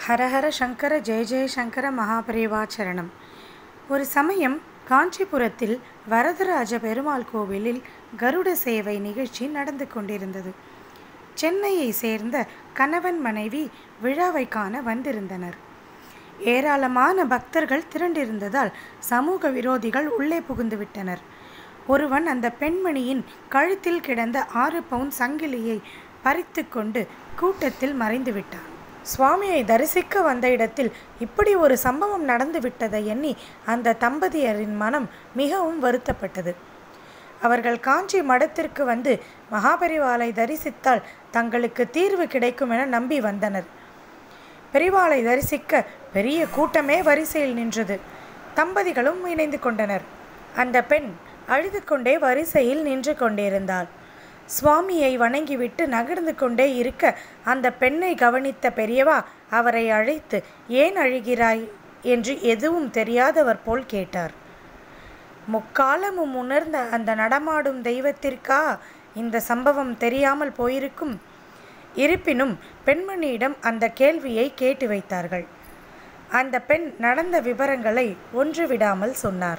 ஹரஹர சங்கர ஜெய ஜெயசங்கர மகாபரிவாச்சரணம் ஒரு சமயம் காஞ்சிபுரத்தில் வரதராஜ பெருமாள் கோவிலில் கருட சேவை நிகழ்ச்சி நடந்து கொண்டிருந்தது சென்னையை சேர்ந்த கணவன் மனைவி விழாவை காண வந்திருந்தனர் ஏராளமான பக்தர்கள் திரண்டிருந்ததால் சமூக விரோதிகள் உள்ளே புகுந்து விட்டனர் ஒருவன் அந்த பெண்மணியின் கழுத்தில் கிடந்த ஆறு பவுன் சங்கிலியை பறித்து கொண்டு கூட்டத்தில் மறைந்து விட்டான் சுவாமியை தரிசிக்க வந்த இடத்தில் இப்படி ஒரு சம்பவம் நடந்து விட்டதை எண்ணி அந்த தம்பதியரின் மனம் மிகவும் வருத்தப்பட்டது அவர்கள் காஞ்சி மடத்திற்கு வந்து மகாபரிவாலை தரிசித்தால் தங்களுக்கு தீர்வு கிடைக்கும் என நம்பி வந்தனர் பெரிவாளை தரிசிக்க பெரிய கூட்டமே வரிசையில் நின்றது தம்பதிகளும் இணைந்து கொண்டனர் அந்த பெண் அழுது கொண்டே வரிசையில் நின்று கொண்டிருந்தாள் சுவாமியை வணங்கிவிட்டு நகர்ந்து கொண்டே இருக்க அந்த பெண்ணை கவனித்த பெரியவா அவரை அழைத்து ஏன் அழுகிறாய் என்று எதுவும் தெரியாதவர் போல் கேட்டார் முக்காலமும் உணர்ந்த அந்த நடமாடும் தெய்வத்திற்கா இந்த சம்பவம் தெரியாமல் போயிருக்கும் இருப்பினும் பெண்மணியிடம் அந்த கேள்வியை கேட்டு வைத்தார்கள் அந்த பெண் நடந்த விவரங்களை ஒன்று விடாமல் சொன்னார்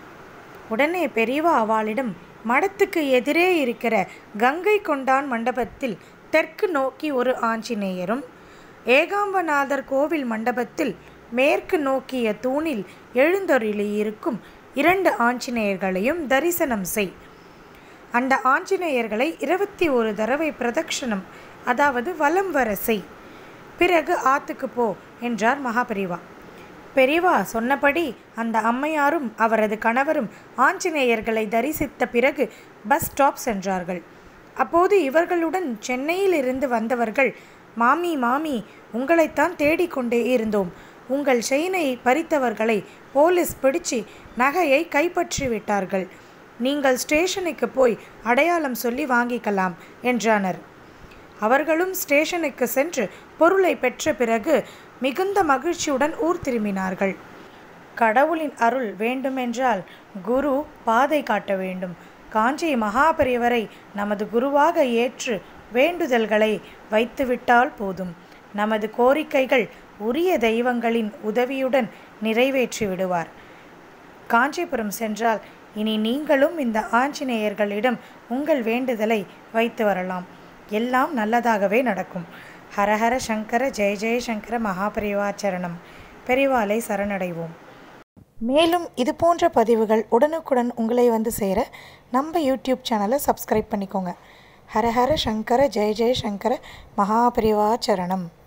உடனே பெரியவா அவளிடம் மடத்துக்கு எதிரே இருக்கிற கங்கை கொண்டான் மண்டபத்தில் தெற்கு நோக்கி ஒரு ஆஞ்சநேயரும் ஏகாம்பநாதர் கோவில் மண்டபத்தில் மேற்கு நோக்கிய தூணில் எழுந்தொருளி இருக்கும் இரண்டு ஆஞ்சநேயர்களையும் தரிசனம் செய் அந்த ஆஞ்சநேயர்களை இருபத்தி ஒரு தடவை பிரதக்ஷணம் அதாவது வலம் வர செய் பிறகு ஆத்துக்கு போ என்றார் மகாபெரிவா பெரியவா சொன்னபடி அந்த அம்மையாரும் அவரது கணவரும் ஆஞ்சநேயர்களை தரிசித்த பிறகு பஸ் ஸ்டாப் சென்றார்கள் அப்போது இவர்களுடன் சென்னையில் இருந்து வந்தவர்கள் மாமி மாமி உங்களைத்தான் தேடிக்கொண்டே இருந்தோம் உங்கள் செயினை பறித்தவர்களை போலீஸ் பிடிச்சு நகையை கைப்பற்றி விட்டார்கள் நீங்கள் ஸ்டேஷனுக்கு போய் அடையாளம் சொல்லி வாங்கிக்கலாம் என்றானர் அவர்களும் ஸ்டேஷனுக்கு சென்று பொருளை பெற்ற பிறகு மிகுந்த மகிழ்ச்சியுடன் ஊர் திரும்பினார்கள் கடவுளின் அருள் வேண்டுமென்றால் குரு பாதை காட்ட வேண்டும் காஞ்சி மகாபெரியவரை நமது குருவாக ஏற்று வேண்டுதல்களை வைத்துவிட்டால் போதும் நமது கோரிக்கைகள் உரிய தெய்வங்களின் உதவியுடன் நிறைவேற்றி விடுவார் காஞ்சிபுரம் சென்றால் இனி நீங்களும் இந்த ஆஞ்சநேயர்களிடம் உங்கள் வேண்டுதலை வைத்து வரலாம் எல்லாம் நல்லதாகவே நடக்கும் ஹரஹர சங்கர ஜெய ஜெயசங்கர மகாபரிவாச்சரணம் பெரிவாலை சரணடைவோம் மேலும் இது போன்ற பதிவுகள் உடனுக்குடன் உங்களை வந்து சேர நம்ம யூடியூப் சேனலை சப்ஸ்கிரைப் பண்ணிக்கோங்க ஹரஹர சங்கர ஜெய ஜெயசங்கர மகாபரிவாச்சரணம்